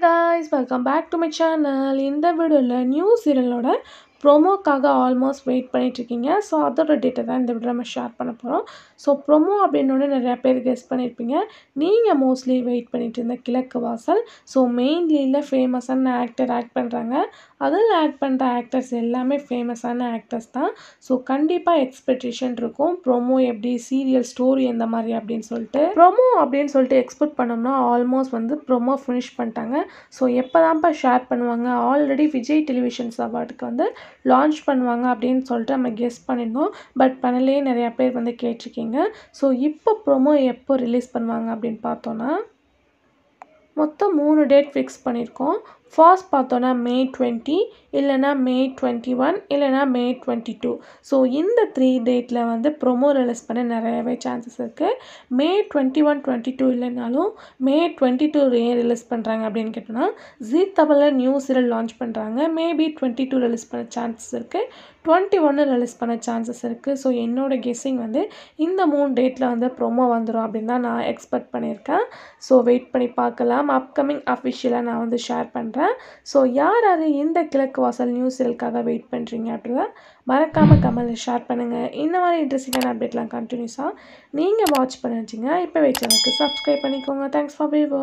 guys welcome back to my channel இந்த வீடியோவில் new சீரியலோட ப்ரோமோக்காக ஆல்மோஸ்ட் வெயிட் பண்ணிகிட்ருக்கீங்க ஸோ அதோட டேட்டை தான் இந்த வீடியோ நம்ம ஷேர் பண்ண போகிறோம் ஸோ ப்ரோமோ அப்படின்னோடனே நிறையா பேர் கெஸ் பண்ணியிருப்பீங்க நீங்கள் மோஸ்ட்லி வெயிட் பண்ணிட்டு இருந்த கிழக்கு வாசல் ஸோ மெயின்லியில் ஃபேமஸான ஆக்டர் ஆக்ட் பண்ணுறாங்க அதில் ஆக்ட் பண்ணுற ஆக்டர்ஸ் எல்லாமே ஃபேமஸான ஆக்டர்ஸ் தான் ஸோ கண்டிப்பாக எக்ஸ்பெக்டேஷன் இருக்கும் ப்ரோமோ எப்படி சீரியல் ஸ்டோரி எந்த மாதிரி அப்படின்னு சொல்லிட்டு ப்ரோமோ அப்படின்னு சொல்லிட்டு எக்ஸ்பெக்ட் பண்ணோம்னா ஆல்மோஸ்ட் வந்து ப்ரோமோ ஃபினிஷ் பண்ணிட்டாங்க ஸோ எப்போ தான்ப்பா ஷேர் பண்ணுவாங்க ஆல்ரெடி விஜய் டெலிவிஷன்ஸ் அவார்டுக்கு வந்து லான்ச் பண்ணுவாங்க அப்படின்னு சொல்லிட்டு நம்ம கெஸ் பண்ணியிருந்தோம் பட் பண்ணலே நிறையா பேர் வந்து கேட்டிருக்கீங்க ஸோ இப்போ ப்ரோமோ எப்போ ரிலீஸ் பண்ணுவாங்க அப்படின்னு பார்த்தோன்னா மொத்தம் மூணு டேட் ஃபிக்ஸ் பண்ணியிருக்கோம் ஃபர்ஸ்ட் பார்த்தோன்னா மே டுவெண்ட்டி இல்லைனா மே டுவெண்ட்டி ஒன் இல்லைனா மே டுவெண்ட்டி டூ ஸோ இந்த த்ரீ டேட்டில் வந்து ப்ரொமோ ரிலீஸ் பண்ண நிறையவே சான்சஸ் இருக்குது May twenty one twenty two இல்லைனாலும் மே டுவெண்ட்டி டூ ஏன் ரிலீஸ் பண்ணுறாங்க அப்படின்னு கேட்டோன்னா ஜீ தமிழில் நியூ சீரியல் லான்ச் பண்ணுறாங்க மேபி டுவெண்ட்டி டூ ரிலீஸ் பண்ண சான்சஸ் இருக்குது டுவெண்ட்டி ஒன்று ரிலீஸ் பண்ண சான்சஸ் இருக்குது ஸோ என்னோட கெஸ்ஸிங் வந்து இந்த மூணு டேட்டில் வந்து ப்ரொமோ வந்துடும் அப்படின்னு தான் நான் எக்ஸ்பெக்ட் பண்ணியிருக்கேன் ஸோ வெயிட் பண்ணி பார்க்கலாம் அப்கமிங் அஃபிஷியலாக நான் வந்து ஷேர் பண்ணுறேன் ஸோ யார் யார் இந்த கிழக்கு வாசல் நியூஸ் சீரியலுக்காக வெயிட் பண்ணுறீங்க அப்படின்னா மறக்காமல் கமெண்ட்டில் ஷேர் பண்ணுங்கள் இந்த மாதிரி இன்ட்ரெஸ்டிங்கான அப்டேட்லாம் கண்டினியூஸாக நீங்கள் வாட்ச் பண்ண வச்சிங்க இப்போ சேனலுக்கு சப்ஸ்கிரைப் பண்ணிக்கோங்க தேங்க்ஸ் ஃபார் விவோ